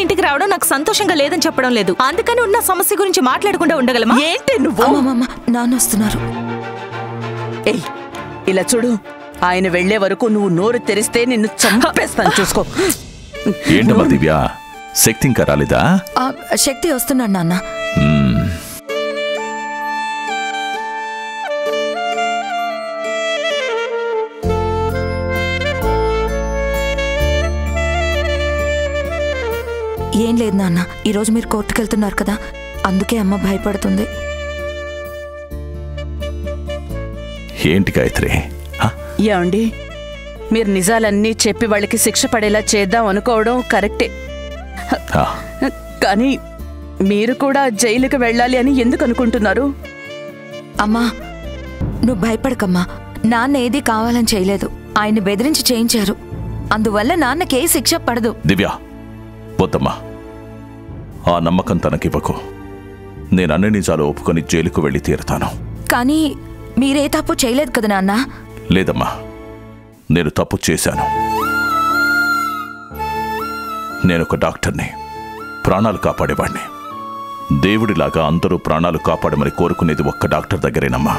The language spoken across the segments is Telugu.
ఇంటికి రావడం నాకు సంతోషంగా లేదని చెప్పడం లేదు అందుకని ఉన్న సమస్య గురించి మాట్లాడకుండా ఉండగలమా ఏంటి నువ్వు అమ్మమ్మ నాన్న వస్తున్నారు ఏయ్ ఇలా చూడు ఆయన వెళ్లే వరకు నువ్వు నోరు తెరిస్తే నిన్ను చంపేస్తాను చూసుకో ఏంటమ్మా దివ్య శక్తి ఇంకా రాలేదా ఆ, శక్తి వస్తున్నాడు నాన్న మ్మ్. ఏం లేదు నాన్న ఈరోజు మీరు కోర్టుకు వెళ్తున్నారు కదా అందుకే అమ్మ భయపడుతుంది ఏంటి గాయత్రి హ? ఏమండి మీరు నిజాలన్నీ చెప్పి వాళ్ళకి శిక్ష పడేలా చేద్దాం అనుకోవడం కరెక్టే ఆ, కానీ మీరు కూడా జైలుకి వెళ్ళాలి అని ఎందుకు అనుకుంటున్నారు అమ్మా నువ్వు భయపడకమ్మా నాన్న ఏది కావాలని చేయలేదు ఆయన్ని బెదిరించి చేయించారు అందువల్ల నాన్నకే శిక్ష పడదు దివ్య వద్దమ్మా ఆ నమ్మకం తనకివ్వకు నేను అన్ని నిజాలు ఒప్పుకొని జైలుకు వెళ్ళి తీరుతాను కానీ మీరే తప్పు చేయలేదు కదా నాన్న లేదమ్మా నేను తప్పు చేశాను నేనొక డాక్టర్ని ప్రాణాలు కాపాడేవాణ్ణి దేవుడిలాగా అందరూ ప్రాణాలు కాపాడమని కోరుకునేది ఒక్క డాక్టర్ దగ్గరేనమ్మా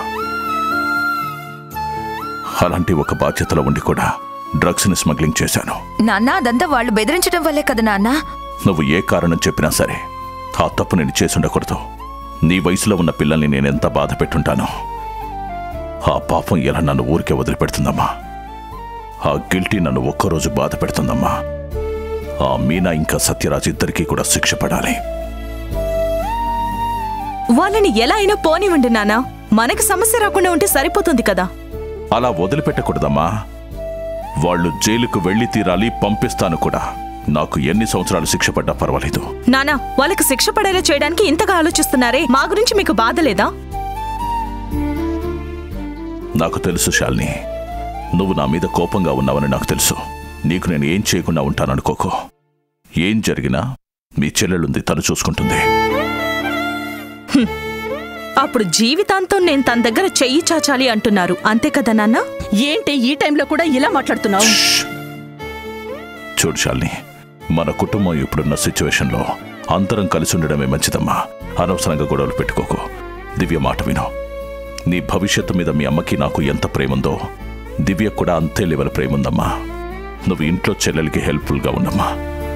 అలాంటి ఒక బాధ్యతలో ఉండి కూడా డ్రగ్స్ని స్మగ్లింగ్ చేశాను నాన్న అదంతా వాళ్ళు బెదిరించడం వల్లే కదా నాన్న నువ్వు ఏ కారణం చెప్పినా సరే ఆ తప్పు నేను చేసుండకూడదు నీ వయసులో ఉన్న పిల్లల్ని నేనెంత బాధ పెట్టుంటానో ఆ పాపం ఎలా నన్ను ఊరికే వదిలిపెడుతుందమ్మా ఆ గిల్టీ నన్ను ఒక్కరోజు బాధ పెడుతుందమ్మా ఆ మీనా ఇంకా సత్యరాజ్ ఇద్దరికీ కూడా శిక్ష పడాలి వాళ్ళని ఎలా అయినా పోనివ్వండి నానా మనకి సమస్య రాకుండా ఉంటే సరిపోతుంది కదా అలా వదిలిపెట్టకూడదమ్మా వాళ్ళు జైలుకు వెళ్ళి తీరాలి పంపిస్తాను కూడా నాకు ఎన్ని సంవత్సరాలు శిక్ష పడ్డా పర్వాలేదు నానా వాళ్ళకి శిక్ష పడేలా చేయడానికి ఇంతగా ఆలోచిస్తున్నారే మా గురించి మీకు బాధ లేదా నాకు తెలుసు శాలిని నువ్వు నా మీద కోపంగా ఉన్నావని నాకు తెలుసు నీకు నేను ఏం చేయకుండా ఉంటాననుకోకు ఏం జరిగినా మీ చెల్లెలుంది తను చూసుకుంటుంది అప్పుడు జీవితాంతం నేను తన దగ్గర చెయ్యి చాచాలి అంటున్నారు అంతే కదా నాన్న ఏంటి ఈ టైంలో కూడా ఇలా మాట్లాడుతున్నావు చూడు శాలిని మన కుటుంబం ఇప్పుడున్న సిచ్యువేషన్లో అందరం కలిసి ఉండడమే మంచిదమ్మా అనవసరంగా గొడవలు పెట్టుకోకు దివ్య మాట విను నీ భవిష్యత్తు మీద మీ అమ్మకి నాకు ఎంత ప్రేముందో దివ్య కూడా అంతే లెవెల్ ప్రేముందమ్మా నువ్వు ఇంట్లో చెల్లెలకి హెల్ప్ఫుల్గా ఉండమ్మా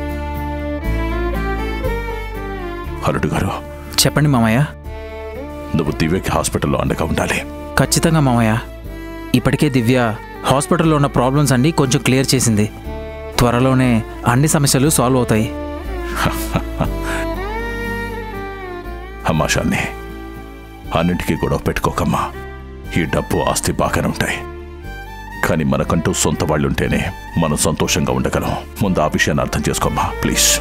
హరుడు గారు చెప్పండి మామయ్య నువ్వు దివ్యకి హాస్పిటల్లో అండగా ఉండాలి ఖచ్చితంగా మామయ్య ఇప్పటికే దివ్య హాస్పిటల్లో ఉన్న ప్రాబ్లమ్స్ అన్నీ కొంచెం క్లియర్ చేసింది త్వరలోనే అన్ని సమస్యలు సాల్వ్ అవుతాయి అమ్మా షాన్ని అన్నింటికీ గొడవ పెట్టుకోకమ్మా ఈ డబ్బు ఆస్తి బాగానే ఉంటాయి కానీ మనకంటూ సొంత వాళ్ళుంటేనే మనం సంతోషంగా ఉండగలం ముందు ఆ విషయాన్ని అర్థం చేసుకోమ్మా ప్లీజ్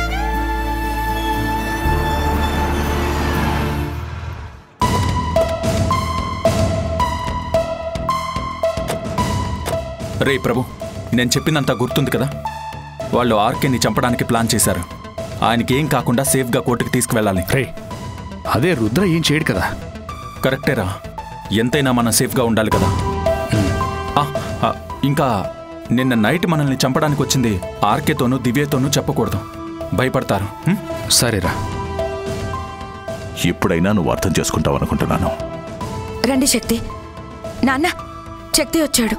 రే ప్రభు నేను చెప్పిందంతా గుర్తుంది కదా వాళ్ళు ఆర్కేని చంపడానికి ప్లాన్ చేశారు ఆయనకి ఏం కాకుండా సేఫ్గా కోర్టుకి తీసుకువెళ్ళాలి రే అదే రుద్ర ఏం చేయడు కదా కరెక్టేరా ఎంతైనా మనం సేఫ్గా ఉండాలి కదా ఆ, ఆ, ఇంకా నిన్న నైట్ మనల్ని చంపడానికి వచ్చింది ఆర్కేతోనూ దివ్యతోనూ చెప్పకూడదు భయపడతారు హ్మ్? సరేరా ఇప్పుడైనా నువ్వు అర్థం చేసుకుంటావు అనుకుంటున్నాను రండి శక్తి నాన్న శక్తి వచ్చాడు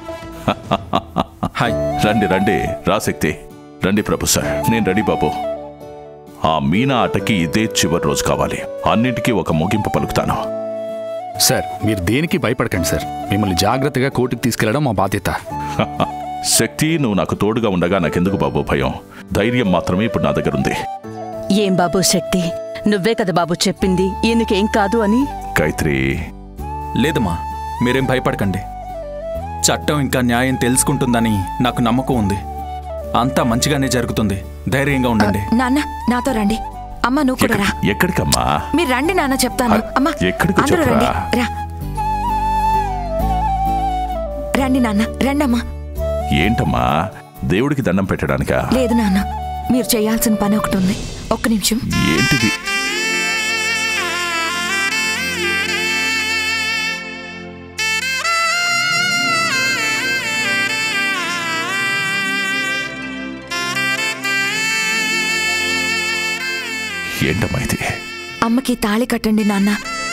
హాయ్ రండి రండి రా శక్తి రండి ప్రభు సార్ నేను రెడీ బాబు ఆ మీనా ఆటకి ఇదే చివరి రోజు కావాలి అన్నింటికీ ఒక ముగింపు పలుకుతాను సార్ మీరు దేనికి భయపడకండి సార్ మిమ్మల్ని జాగ్రత్తగా కోర్టుకు తీసుకెళ్లడం మా బాధ్యత శక్తి నువ్వు నాకు తోడుగా ఉండగా నాకెందుకు బాబు భయం ధైర్యం మాత్రమే ఇప్పుడు నా దగ్గర ఉంది ఏం బాబు శక్తి నువ్వే కదా బాబు చెప్పింది ఈయనకేం కాదు అని గాయత్రి లేదమ్మా మీరేం భయపడకండి చట్టం ఇంకా న్యాయం తెలుసుకుంటుందని నాకు నమ్మకం ఉంది అంతా మంచిగానే జరుగుతుంది ధైర్యంగా ఉండండి నాన్న నాతో రండి అమ్మ నువ్వు కూడా రా ఎక్కడి- ఎక్కడికమ్మా మీరు రండి నాన్న చెప్తాను అ- అమ్మా ఎక్కడికో అందరూ రండి చెప్పురా. రా రండి నాన్న రండమ్మా ఏంటమ్మా దేవుడికి దండం పెట్టడానికా లేదు నాన్న మీరు చేయాల్సిన పని ఒకటి ఉంది ఒక్క నిమిషం ఏంటిది ఏంటమ్మా ఇది అమ్మకి తాళి కట్టండి నాన్న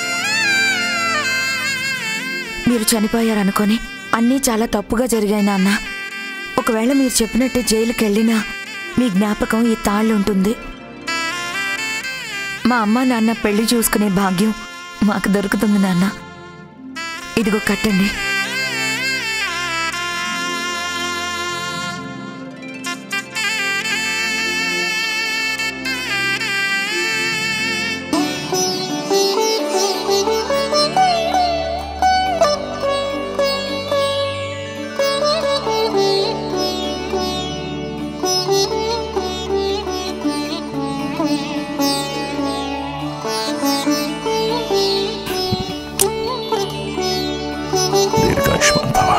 మీరు చనిపోయారనుకొని అన్నీ చాలా తప్పుగా జరిగాయి నాన్న ఒకవేళ మీరు చెప్పినట్టు జైలుకి వెళ్ళినా మీ జ్ఞాపకం ఈ తాళ్ళు ఉంటుంది మా అమ్మ నాన్న పెళ్లి చూసుకునే భాగ్యం మాకు దొరుకుతుంది నాన్న ఇదిగో కట్టండి దీర్ఘాయుష్మాన్ భవ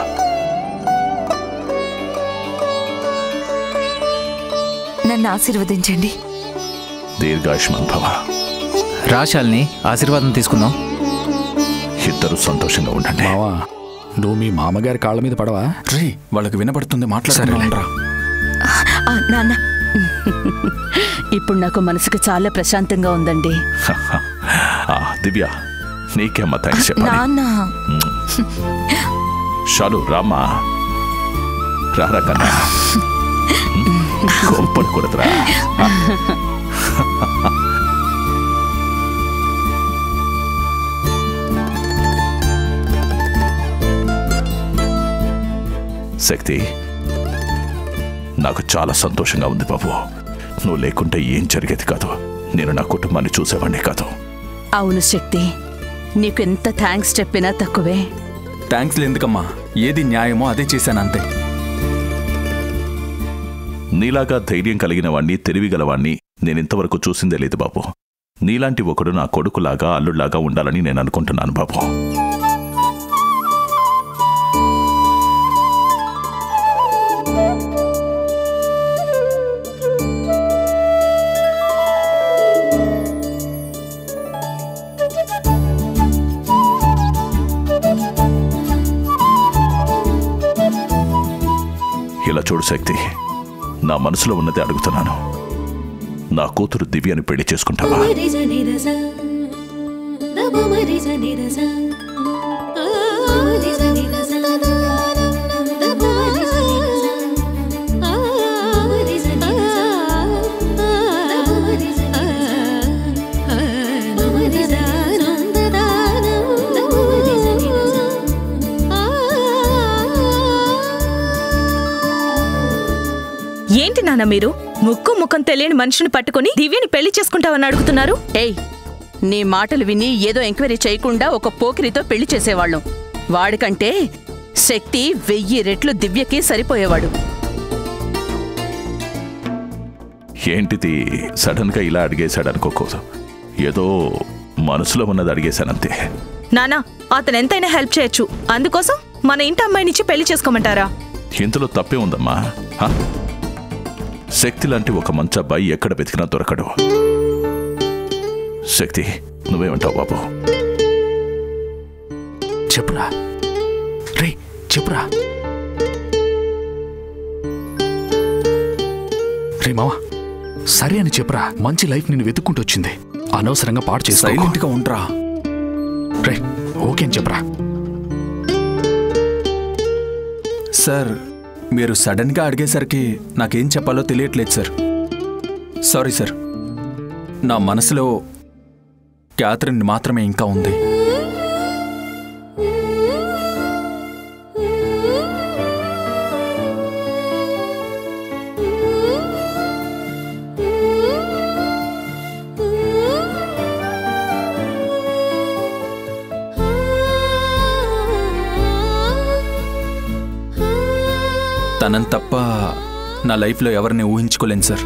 నన్ను ఆశీర్వదించండి దీర్ఘాయుష్మాన్ భవ రాశాల్ని ఆశీర్వాదం తీసుకుందాం ఇద్దరు సంతోషంగా ఉండండి మావా నువ్వు మీ మామగారి కాళ్ళ మీద పడవా రే వాళ్ళకి వినబడుతుంది మాట్లాడుతున్నా ఆ, నాన్న ఇప్పుడు నాకు మనసుకు చాలా ప్రశాంతంగా ఉందండి ఆ, దివ్య నీకేమ్మా థ్యాంక్స్ చెప్పాలి నాన్న షాలు రామ్మా రారా కన్నా గొప్పలు కొడతరా శక్తి నాకు చాలా సంతోషంగా ఉంది బాబు నువ్వు లేకుంటే ఏం జరిగేది కాదు నేను నా కుటుంబాన్ని చూసేవాడిని కాదు అవును శక్తి నీకు ఎంత థ్యాంక్స్ చెప్పినా తక్కువే థ్యాంక్స్ ఎందుకమ్మా ఏది న్యాయమో అదే చేశాను అంతే నీలాగా ధైర్యం కలిగిన వాణ్ణి తెలివిగలవాణ్ణి నేనింతవరకు చూసిందే లేదు బాబు నీలాంటి ఒకడు నా కొడుకులాగా అల్లుళ్లాగా ఉండాలని నేను అనుకుంటున్నాను బాబు ఇలా చూడు శక్తి నా మనసులో ఉన్నది అడుగుతున్నాను నా కూతురు దివ్యని పెళ్లి చేసుకుంటావా ఏంటి నాన్న మీరు ముక్కు ముఖం తెలియని మనిషిని పట్టుకొని దివ్యని పెళ్లి చేసుకుంటావని అడుగుతున్నారు ఏయ్ నీ మాటలు విని ఏదో ఎంక్వైరీ చేయకుండా ఒక పోకిరితో పెళ్లి చేసేవాళ్ళం వాడికంటే శక్తి వెయ్యి రెట్లు దివ్యకి సరిపోయేవాడు ఏంటిది సడన్ గా ఇలా అడిగేశాడు అనుకోకూడదు ఏదో మనసులో ఉన్నది అడిగేశానంతే నానా అతను ఎంతైనా హెల్ప్ చేయొచ్చు అందుకోసం మన ఇంటి అమ్మాయినిచ్చి పెళ్లి చేసుకోమంటారా ఇందులో తప్పే ఉందమ్మా హ? శక్తి లాంటి ఒక మంచి అబ్బాయి ఎక్కడ వెతికినా దొరకడు శక్తి నువ్వేమంటావు బాబు చెప్పురా రే చెప్పురా రే మావా సరే అని చెప్పురా మంచి లైఫ్ నిన్ను వెతుక్కుంటూ వచ్చింది అనవసరంగా పాడు చేసుకో సైలెంట్ గా ఉండరా రే ఓకే అని చెప్పరా సార్ మీరు సడన్ గా అడిగేసరికి నాకేం చెప్పాలో తెలియట్లేదు సార్ సారీ సార్ నా మనసులో క్యాథరిన్ మాత్రమే ఇంకా ఉంది తనని తప్ప నా లైఫ్లో ఎవరిని ఊహించుకోలేను సార్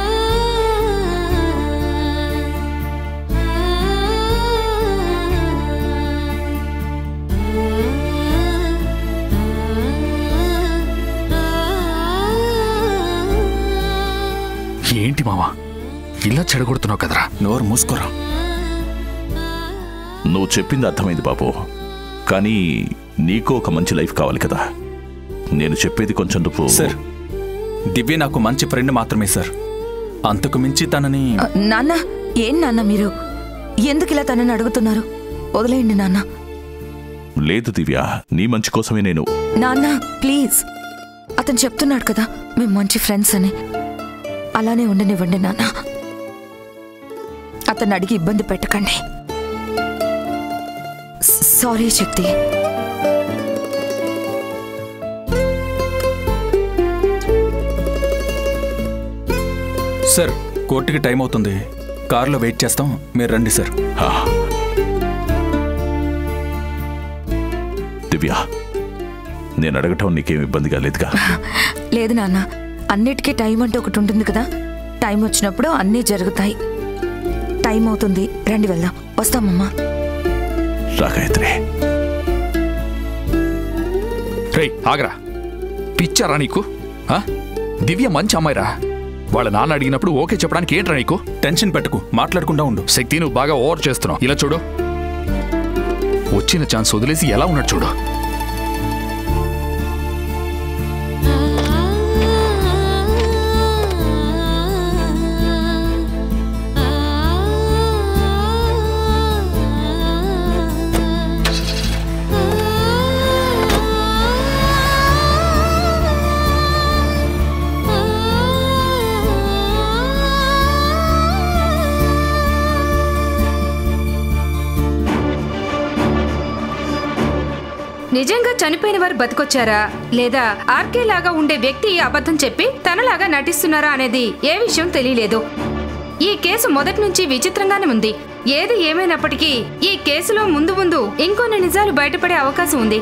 ఏంటి మావా ఇలా చెడగొడుతున్నావు కదరా నోరు మూసుకోరా నువ్వు చెప్పింది అర్థమైంది బాబు కానీ నీకు ఒక మంచి లైఫ్ కావాలి కదా నేను చెప్పేది కొంచెం నువ్వు సార్ దివ్య నాకు మంచి ఫ్రెండ్ మాత్రమే సార్ అంతకు మించి తనని ఆ, నాన్న ఏం నాన్న మీరు ఎందుకు ఇలా తనని అడుగుతున్నారు వదిలేయండి నాన్న లేదు దివ్య నీ మంచి కోసమే నేను నాన్న ప్లీజ్ అతను చెప్తున్నాడు కదా మేము మంచి ఫ్రెండ్స్ అని అలానే ఉండనివ్వండి నాన్న అతన్ని అడిగి ఇబ్బంది పెట్టకండి సారీ శక్తి సార్ కోర్టుకి టైం అవుతుంది కారులో వెయిట్ చేస్తాం మీరు రండి సార్ హా. దివ్య నేను అడగటం నీకేం ఇబ్బందిగా లేదుగా లేదు నాన్న అన్నిటికీ టైం అంటూ ఒకటి ఉంటుంది కదా టైం వచ్చినప్పుడు అన్నీ జరుగుతాయి టైం అవుతుంది రండి వెళ్దాం వస్తామమ్మా రా గాయత్రి రేయ్ ఆగరా పిచ్చారా నీకు ఆ? దివ్య మంచి అమ్మాయిరా వాళ్ళ నాన్న అడిగినప్పుడు ఓకే చెప్పడానికి ఏంట్రా నీకు టెన్షన్ పెట్టుకు మాట్లాడకుండా ఉండు శక్తి నువ్వు బాగా ఓవర్ చేస్తున్నావు ఇలా చూడు వచ్చిన ఛాన్స్ వదిలేసి ఎలా ఉన్నాడు చూడు నిజంగా చనిపోయిన వారు బతికొచ్చారా లేదా ఆర్కే లాగా ఉండే వ్యక్తి అబద్ధం చెప్పి తనలాగా నటిస్తున్నారా అనేది ఏ విషయం తెలియలేదు ఈ కేసు మొదటి నుంచి విచిత్రంగానే ఉంది ఏది ఏమైనప్పటికీ ఈ కేసులో ముందు ముందు ఇంకొన్ని నిజాలు బయటపడే అవకాశం ఉంది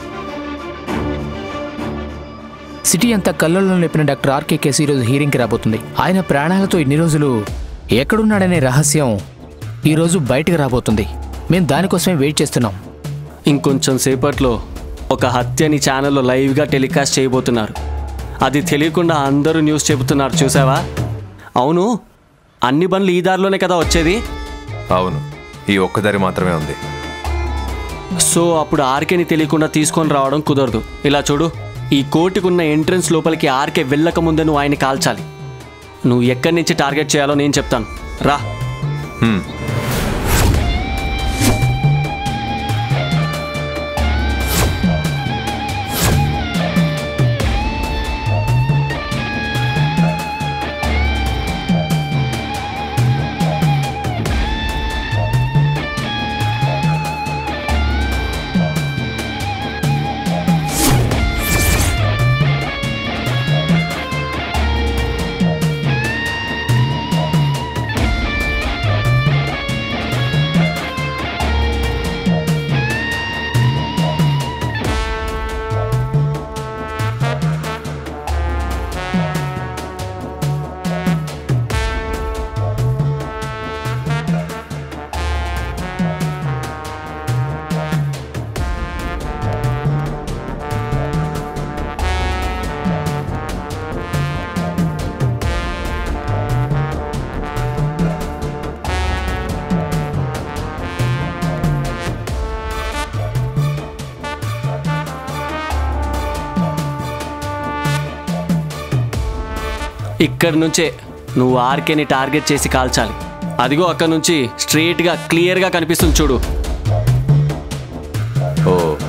సిటీ అంతా కళ్ళల్లో నింపిన డాక్టర్ ఆర్కే కేసు ఈరోజు హీరింగ్కి రాబోతుంది ఆయన ప్రాణాలతో ఇన్ని రోజులు ఎక్కడున్నాడనే రహస్యం ఈరోజు బయటకు రాబోతుంది మేము దానికోసమే వెయిట్ చేస్తున్నాం ఇంకొంచెం సేపట్లో ఒక హత్యని ఛానల్లో లైవ్గా టెలికాస్ట్ చేయబోతున్నారు అది తెలియకుండా అందరూ న్యూస్ చెబుతున్నారు చూసావా అవును అన్ని బండ్లు ఈ దారిలోనే కదా వచ్చేది అవును ఈ ఒక్కదారి మాత్రమే ఉంది సో అప్పుడు ఆర్కేని తెలియకుండా తీసుకొని రావడం కుదరదు ఇలా చూడు ఈ కోర్టుకున్న ఎంట్రన్స్ లోపలికి ఆర్కే వెళ్ళక ముందే నువ్వు ఆయన కాల్చాలి నువ్వు ఎక్కడి నుంచి టార్గెట్ చేయాలో నేను చెప్తాను రా హ్మ్. ఇక్కడి నుంచే నువ్వు ఆర్కేని టార్గెట్ చేసి కాల్చాలి అదిగో అక్కడ నుంచి స్ట్రైట్గా క్లియర్గా కనిపిస్తుంది చూడు ఓ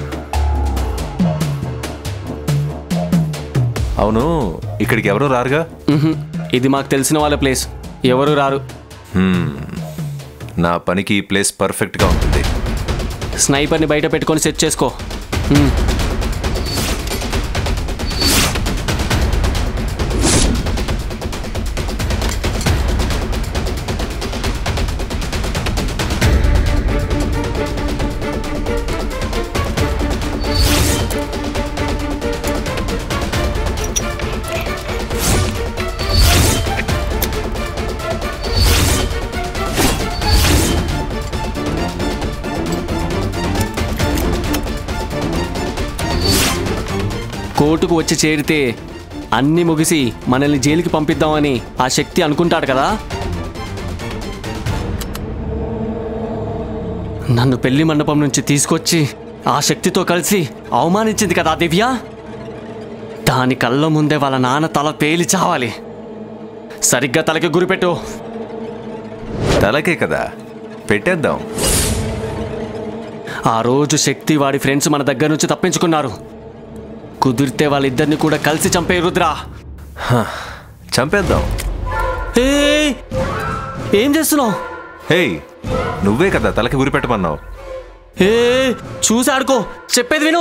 అవును ఇక్కడికి ఎవరు రారుగా మ్హూ. ఇది మాకు తెలిసిన వాళ్ళ ప్లేస్ ఎవరు రారు హ్మ్. నా పనికి ఈ ప్లేస్ పర్ఫెక్ట్గా ఉంటుంది స్నైపర్ని బయట పెట్టుకొని సెట్ చేసుకో మ్. కోర్టుకు వచ్చి చేరితే అన్ని ముగిసి మనల్ని జైలుకి పంపిద్దామని ఆ శక్తి అనుకుంటాడు కదా నన్ను పెళ్లి మండపం నుంచి తీసుకొచ్చి ఆ శక్తితో కలిసి అవమానించింది కదా ఆ దివ్య దాని కళ్ళ ముందే వాళ్ళ నాన్న తల పేలి చావాలి సరిగ్గా తలకి గురిపెట్టు తలకే కదా పెట్టేద్దాం ఆ రోజు శక్తి వాడి ఫ్రెండ్స్ మన దగ్గర నుంచి తప్పించుకున్నారు కుదిరితే వాళ్ళిద్దరిని కూడా కలిసి చంపే రుద్రా చంపేద్దాం ఏయ్! ఏం చేస్తున్నావు హేయ్ నువ్వే కదా తలకి గురి పెట్టమన్నావు ఏ చూసి ఆడుకో చెప్పేది విను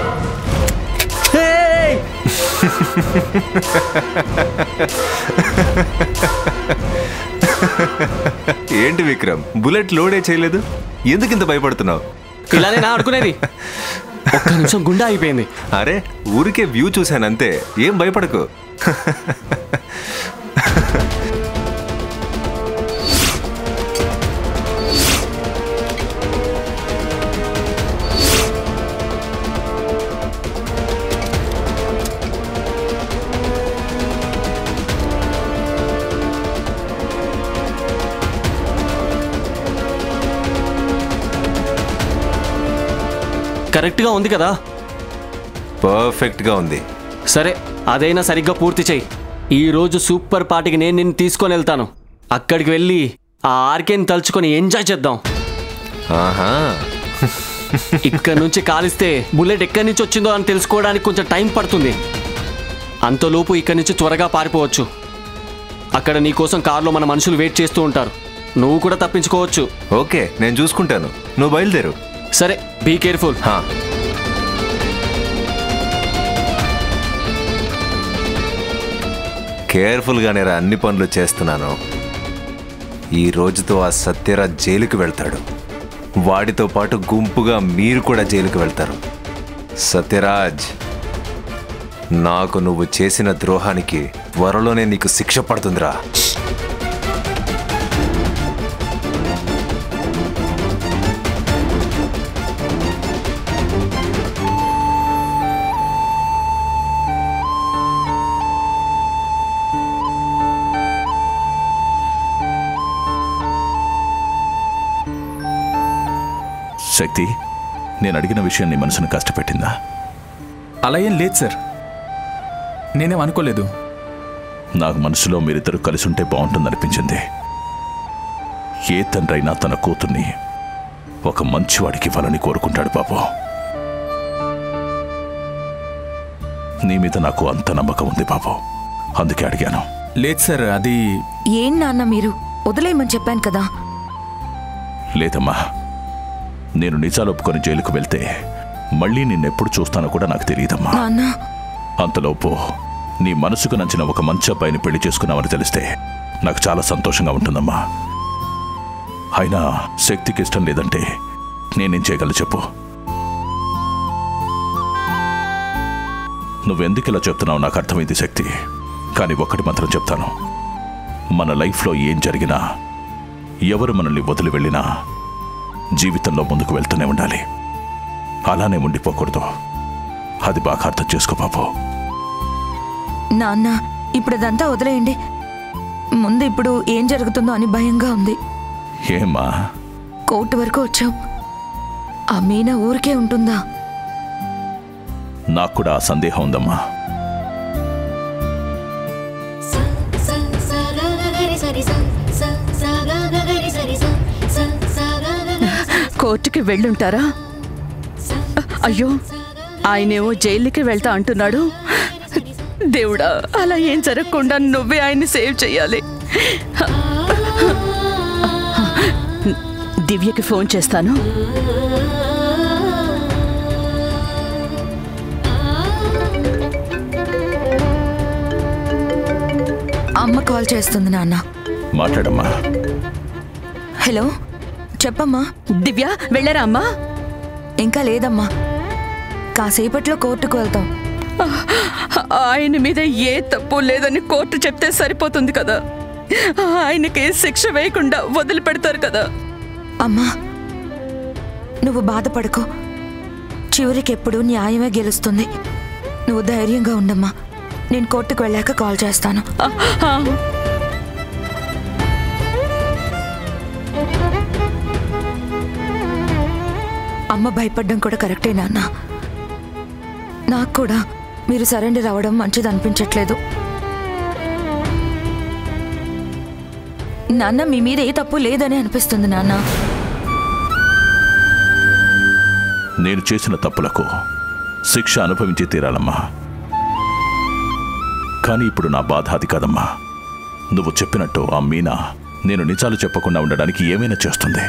ఏయ్! ఏంటి విక్రమ్ బుల్లెట్ లోడే చేయలేదు ఎందుకు ఇంత భయపడుతున్నావు ఇలానే నా ఆడుకునేది ఒక్క నిమిషం గుండె అయిపోయింది అరే ఊరికే వ్యూ చూశానంతే ఏం భయపడకు కరెక్ట్గా ఉంది కదా పర్ఫెక్ట్గా ఉంది సరే అదైనా సరిగ్గా పూర్తి చెయ్యి ఈ రోజు సూపర్ పార్టీకి నేను నిన్ను తీసుకొని వెళ్తాను అక్కడికి వెళ్ళి ఆ ఆర్కేని తలుచుకొని ఎంజాయ్ చేద్దాం ఆహా ఇక్కడ నుంచి కాలిస్తే బుల్లెట్ ఎక్కడి నుంచి వచ్చిందో అని తెలుసుకోవడానికి కొంచెం టైం పడుతుంది అంతలోపు ఇక్కడి నుంచి త్వరగా పారిపోవచ్చు అక్కడ నీకోసం కారులో మన మనుషులు వెయిట్ చేస్తూ ఉంటారు నువ్వు కూడా తప్పించుకోవచ్చు ఓకే నేను చూసుకుంటాను నువ్వు బయలుదేరు సరే బీ కేర్ఫుల్ హా కేర్ఫుల్గానే రా అన్ని పనులు చేస్తున్నాను ఈ రోజుతో ఆ సత్యరాజ్ జైలుకి వెళ్తాడు వాడితో పాటు గుంపుగా మీరు కూడా జైలుకి వెళ్తారు సత్యరాజ్ నాకు నువ్వు చేసిన ద్రోహానికి త్వరలోనే నీకు శిక్ష పడుతుందిరా శక్తి నేను అడిగిన విషయం నీ మనసును కష్టపెట్టిందా అలా ఏం లేదు సార్ నేనేం అనుకోలేదు నాకు మనసులో మీరిద్దరు కలిసి ఉంటే బాగుంటుందనిపించింది ఏ తండ్రైనా తన కూతుర్ని ఒక మంచివాడికి ఇవ్వాలని కోరుకుంటాడు పాపం నీ మీద నాకు అంత నమ్మకం ఉంది పాపం అందుకే అడిగాను లేదు సార్ అది ఏం నాన్న మీరు వదిలేయమని చెప్పాను కదా లేదమ్మా నేను నిజాలు ఒప్పుకొని జైలుకు వెళ్తే మళ్ళీ నిన్నెప్పుడు చూస్తానో కూడా నాకు తెలియదమ్మా నాన్న అంతలోపు నీ మనసుకు నచ్చిన ఒక మంచి అబ్బాయిని పెళ్లి చేసుకున్నావని తెలిస్తే నాకు చాలా సంతోషంగా ఉంటుందమ్మా అయినా శక్తికి ఇష్టం లేదంటే నేనేం చేయగలను చెప్పు నువ్వెందుకు ఇలా చెప్తున్నావు నాకు అర్థమైంది శక్తి కానీ ఒక్కటి మాత్రం చెప్తాను మన లైఫ్లో ఏం జరిగినా ఎవరు మనల్ని వదిలి వెళ్ళినా జీవితంలో ముందుకు వెళ్తూనే ఉండాలి అలానే ఉండిపోకూడదు అది బాగా అర్థం చేసుకో పాపం నాన్న ఇప్పుడు అదంతా వదిలేయండి ముందు ఇప్పుడు ఏం జరుగుతుందో అని భయంగా ఉంది ఏమ్మా కోర్టు వరకు వచ్చాం ఆ మీనా ఊరికే ఉంటుందా నాకు కూడా ఆ సందేహం ఉందమ్మా కోర్టుకి వెళ్ళుంటారా అయ్యో ఆయనేమో జైలుకి వెళ్తా అంటున్నాడు దేవుడా అలా ఏం జరగకుండా నువ్వే ఆయన్ని సేవ్ చేయాలి దివ్యకి ఫోన్ చేస్తాను అమ్మ కాల్ చేస్తుంది నాన్న మాట్లాడమ్మా హలో చెప్పమ్మా దివ్య వెళ్ళరా అమ్మా ఇంకా లేదమ్మా కాసేపట్లో కోర్టుకు వెళ్తాం ఆయన మీద ఏ తప్పు లేదని కోర్టు చెప్తే సరిపోతుంది కదా ఆయనకి శిక్ష వేయకుండా వదిలిపెడతారు కదా అమ్మా నువ్వు బాధపడకు చివరికి ఎప్పుడు న్యాయమే గెలుస్తుంది నువ్వు ధైర్యంగా ఉండమ్మా నేను కోర్టుకు వెళ్ళాక కాల్ చేస్తాను ఆ, ఆ. అమ్మ భయపడ్డం కూడా కరెక్టే నాన్న నాకు కూడా మీరు సరెండర్ అవ్వడం మంచిది అనిపించట్లేదు నాన్న మీ మీద ఏ తప్పు లేదని అనిపిస్తుంది నాన్న నేను చేసిన తప్పులకు శిక్ష అనుభవించి తీరాలమ్మా కానీ ఇప్పుడు నా బాధ అది కాదమ్మా నువ్వు చెప్పినట్టు ఆ మీనా నేను నిజాలు చెప్పకుండా ఉండడానికి ఏమైనా చేస్తుంది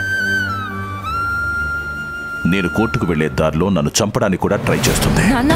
నేను కోర్టుకు వెళ్లే దారిలో నన్ను చంపడానికి కూడా ట్రై చేస్తుంది నాన్న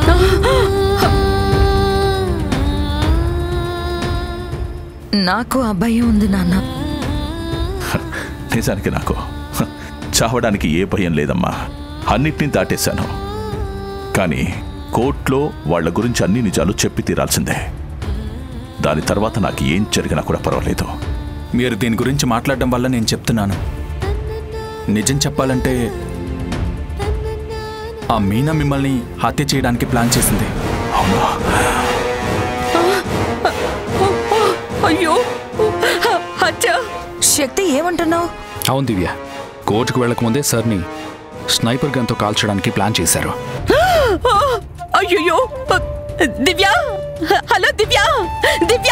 నాకు ఆ భయం ఉంది నాన్న నిజానికి నాకు హ, చావడానికి ఏ భయం లేదమ్మా అన్నిటినీ దాటేశాను కానీ కోర్టులో వాళ్ళ గురించి అన్ని నిజాలు చెప్పి తీరాల్సిందే దాని తర్వాత నాకు ఏం జరిగినా కూడా పర్వాలేదు మీరు దీని గురించి మాట్లాడడం వల్ల నేను చెప్తున్నాను నిజం చెప్పాలంటే ఆ మీనా మిమ్మల్ని హత్య చేయడానికి ప్లాన్ చేసింది అవునా అయ్యో హత్య శక్తి ఏమంటున్నావు అవును దివ్య కోర్టుకు వెళ్ళకముందే సార్ని స్నైపర్ గన్తో కాల్చడానికి ప్లాన్ చేశారు అయ్యో దివ్య హలో దివ్య దివ్య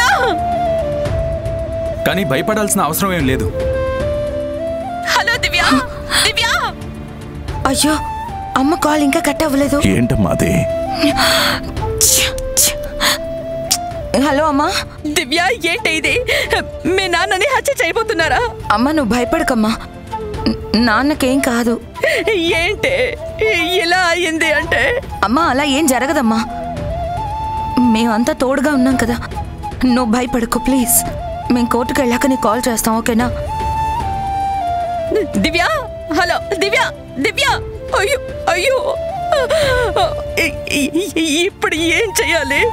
కానీ భయపడాల్సిన అవసరం ఏం లేదు హలో దివ్య దివ్య అయ్యో అమ్మ కాల్ ఇంకా కట్ అవ్వలేదు ఏంటమ్మా అది హలో అమ్మా దివ్య ఏంటి ఇది మీ నాన్నని హత్య చేయబోతున్నారా అమ్మ నువ్వు భయపడకమ్మా న- నాన్నకేం కాదు ఏంటి ఇలా అయింది అంటే అమ్మా అలా ఏం జరగదమ్మా మేమంతా తోడుగా ఉన్నాం కదా నువ్వు భయపడకు ప్లీజ్ మేము కోర్టుకు వెళ్ళాక నీకు కాల్ చేస్తాం ఓకేనా దివ్య హలో దివ్య దివ్య అయ్యో అయ్యో ఇ- ఇ- ఇ- ఇప్పుడు ఏం చెయ్యాలి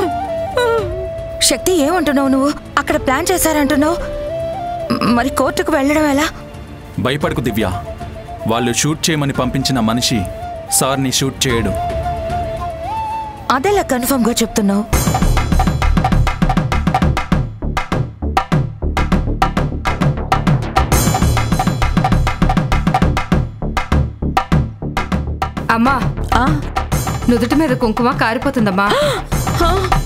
శక్తి ఏమంటున్నావు నువ్వు అక్కడ ప్లాన్ చేశారంటున్నావు మరి కోర్టుకు వెళ్ళడం ఎలా భయపడకు దివ్య వాళ్ళు షూట్ చేయమని పంపించిన మనిషి సార్ని షూట్ చేయడు అదేలా కన్ఫర్మ్గా చెప్తున్నావు అమ్మా నుదుటి మీద కుంకుమ కారిపోతుందమ్మా ఆ,